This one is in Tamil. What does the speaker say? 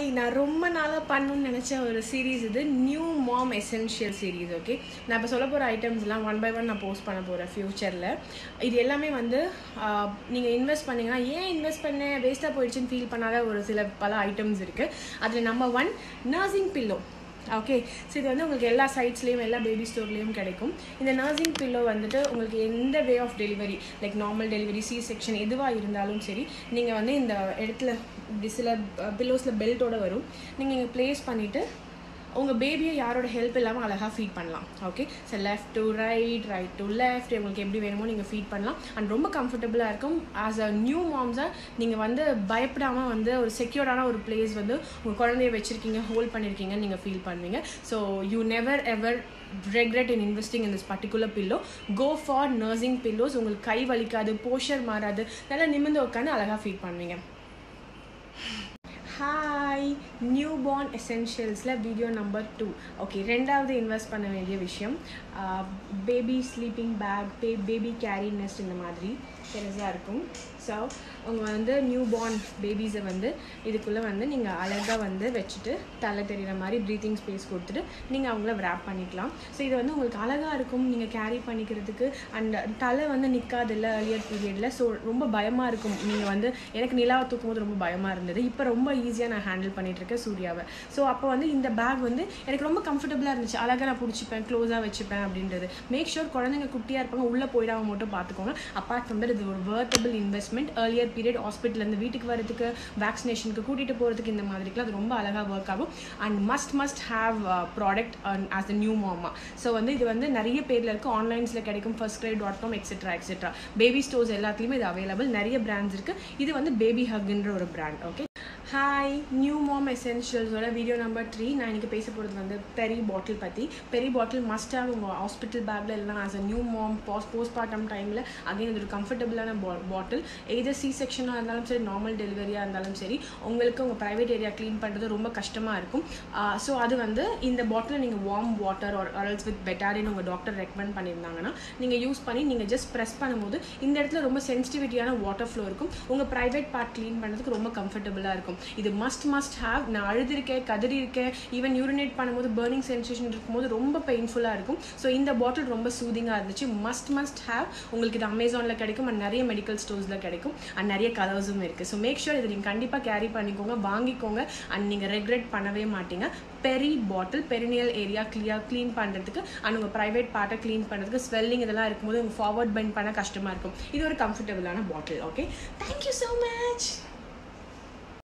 ஹாய் நான் ரொம்ப நாளாக பண்ணணும்னு நினச்ச ஒரு சீரீஸ் இது new mom essential series okay நான் இப்போ சொல்ல போகிற ஐட்டம்ஸ்லாம் ஒன் பை ஒன் நான் போஸ்ட் பண்ண போகிறேன் ஃப்யூச்சரில் இது எல்லாமே வந்து நீங்கள் இன்வெஸ்ட் பண்ணீங்கன்னா ஏன் இன்வெஸ்ட் பண்ணேன் வேஸ்ட்டாக போயிடுச்சுன்னு ஃபீல் பண்ணாத ஒரு சில பல ஐட்டம்ஸ் இருக்குது அதில் number one nursing pillow okay so இது வந்து உங்களுக்கு எல்லா சைட்ஸ்லேயும் எல்லா பேபி ஸ்டோர்லேயும் கிடைக்கும் இந்த நர்சிங் பில்லோ வந்துட்டு உங்களுக்கு எந்த way of delivery like normal delivery C section எதுவாக இருந்தாலும் சரி நீங்கள் வந்து இந்த இடத்துல இப்படி சில பில்லோஸில் பெல்ட்டோட வரும் நீங்கள் இங்கே ப்ளேஸ் பண்ணிவிட்டு உங்கள் பேபியை யாரோட ஹெல்ப் இல்லாமல் அழகாக ஃபீட் பண்ணலாம் okay so left to right right to left உங்களுக்கு எப்படி வேணுமோ நீங்கள் ஃபீட் பண்ணலாம் அண்ட் ரொம்ப கம்ஃபர்டபுளாக இருக்கும் ஆஸ் அ நியூ மாம்ஸாக நீங்கள் வந்து பயப்படாமல் வந்து ஒரு செக்யூர்டான ஒரு பிளேஸ் வந்து உங்கள் குழந்தைய வச்சுருக்கீங்க ஹோல்ட் பண்ணியிருக்கீங்கன்னு நீங்கள் ஃபீல் பண்ணுவீங்க so you never ever regret in investing in this particular pillow go for nursing pillows உங்களுக்கு கை வலிக்காது போஷர் மாறாது நல்லா நிமிர்ந்து உட்காந்து அழகாக ஃபீட் பண்ணுவீங்க ஹாய் நியூ பார்ன் எசென்ஷியல்ஸில் வீடியோ நம்பர் டூ ஓகே ரெண்டாவது இன்வெஸ்ட் பண்ண வேண்டிய விஷயம் பேபி ஸ்லீப்பிங் பேக் பே பேபி கேரி நெஸ்ட் இந்த மாதிரி பெருசாக இருக்கும் ஸோ அவங்க வந்து நியூ பார்ன் பேபிஸை வந்து இதுக்குள்ளே வந்து நீங்கள் அழகாக வந்து வச்சுட்டு தலை தெரிகிற மாதிரி ப்ரீத்திங் ஸ்பேஸ் கொடுத்துட்டு நீங்கள் அவங்கள ரேப் பண்ணிக்கலாம் ஸோ இது வந்து உங்களுக்கு அழகாக இருக்கும் நீங்கள் கேரி பண்ணிக்கிறதுக்கு அண்ட் தலை வந்து நிற்காது இல்லை அர்லியர் பீரியடில் ஸோ ரொம்ப பயமாக இருக்கும் நீங்கள் வந்து எனக்கு நிலாவை தூக்கும் போது ரொம்ப பயமாக இருந்தது இப்போ ரொம்ப ஈஸியாக நான் ஹேண்டில் பண்ணிகிட்ருக்கேன் சூர்யாவை ஸோ அப்போ வந்து இந்த பேக் வந்து எனக்கு ரொம்ப கம்ஃபர்டபுளாக இருந்துச்சு அழகாக நான் பிடிச்சிப்பேன் க்ளோஸாக வச்சுப்பேன் அப்படின்றது மேக் ஷூர் குழந்தைங்க குட்டியாக இருப்பாங்க உள்ளே போயிடாம மட்டும் பார்த்துக்கோங்க அப்பார்ட் ஃப்ரம் தட் இது ஒரு வர்த்தபிள் இன்வெஸ்ட்மெண்ட் ஏர்லியர் பீரியட் ஹாஸ்பிட்டலேருந்து வீட்டுக்கு வரதுக்கு வேக்சினேஷனுக்கு கூட்டிகிட்டு போகிறதுக்கு இந்த மாதிரிக்கெலாம் அது ரொம்ப அழகாக ஒர்க் ஆகும் and must must have product as a new mama so வந்து இது வந்து நிறைய பேரில் இருக்குது ஆன்லைன்ஸில் கிடைக்கும் FirstCry dot com etcetera etcetera baby stores எல்லாத்துலேயுமே இது அவைலபிள் நிறைய பிராண்ட்ஸ் இருக்குது இது வந்து பேபி ஹக்ன்ற ஒரு brand okay hi new mom எசென்ஷியல்ஸோட வீடியோ நம்பர் த்ரீ நான் இன்றைக்கி பேச போகிறது வந்து பெரி பாட்டில் பற்றி பெரி பாட்டில் மஸ்ட்டாக உங்கள் ஹாஸ்பிட்டல் பேக்கில் இல்லைனா as a new mom pass postpartum டைமில் அகைன் இது ஒரு கம்ஃபர்டபுளான பா பாட்டில் எய்தர் சி செக்ஷனாக இருந்தாலும் சரி நார்மல் டெலிவரியாக இருந்தாலும் சரி உங்களுக்கு உங்கள் ப்ரைவேட் ஏரியா க்ளீன் பண்ணுறது ரொம்ப கஷ்டமாக இருக்கும் ஸோ அது வந்து இந்த பாட்டில் நீங்கள் வார்ம் வாட்டர் ஒரு அரல்ஸ் வித் பெட்டாரின் உங்கள் டாக்டர் ரெக்கமெண்ட் பண்ணியிருந்தாங்கன்னா நீங்கள் யூஸ் பண்ணி நீங்கள் ஜஸ்ட் ப்ரெஸ் பண்ணும்போது இந்த இடத்துல ரொம்ப சென்சிட்டிவிட்டியான வாட்டர் ஃப்ளோ இருக்கும் உங்கள் ப்ரைவேட் பார்ட் க்ளீன் பண்ணுறதுக்கு ரொம்ப கம்ஃபர்டபுளாக இருக்கும் இது மஸ்ட் மஸ்ட் ஹாவ் நான் அழுதுருக்கேன் கதறி இருக்கேன் ஈவன் யூரினேட் பண்ணும்போது பேர்னிங் சென்சேஷன் இருக்கும்போது ரொம்ப பெயின்ஃபுல்லாக இருக்கும் ஸோ இந்த பாட்டில் ரொம்ப சூதிங்காக இருந்துச்சு மஸ்ட் மஸ்ட் ஹாவ் உங்களுக்கு இது அமேசானில் கிடைக்கும் அண்ட் நிறைய மெடிக்கல் ஸ்டோர்ஸில் கிடைக்கும் அண்ட் நிறைய கலர்ஸும் இருக்குது ஸோ மேக் ஷூர் இதை நீங்கள் கண்டிப்பாக கேரி பண்ணிக்கோங்க வாங்கிக்கோங்க அண்ட் நீங்கள் ரெக்ரெட் பண்ணவே மாட்டீங்க peri bottle perineal area clear clean பண்ணுறதுக்கு அண்ட் உங்கள் ப்ரைவேட் பார்ட்டை க்ளீன் பண்ணுறதுக்கு ஸ்வெல்லிங் இதெல்லாம் இருக்கும்போது உங்கள் ஃபார்வர்ட் பெண்ட் பண்ண கஷ்டமாக இருக்கும் இது ஒரு கம்ஃபர்டபுளான bottle okay thank you so much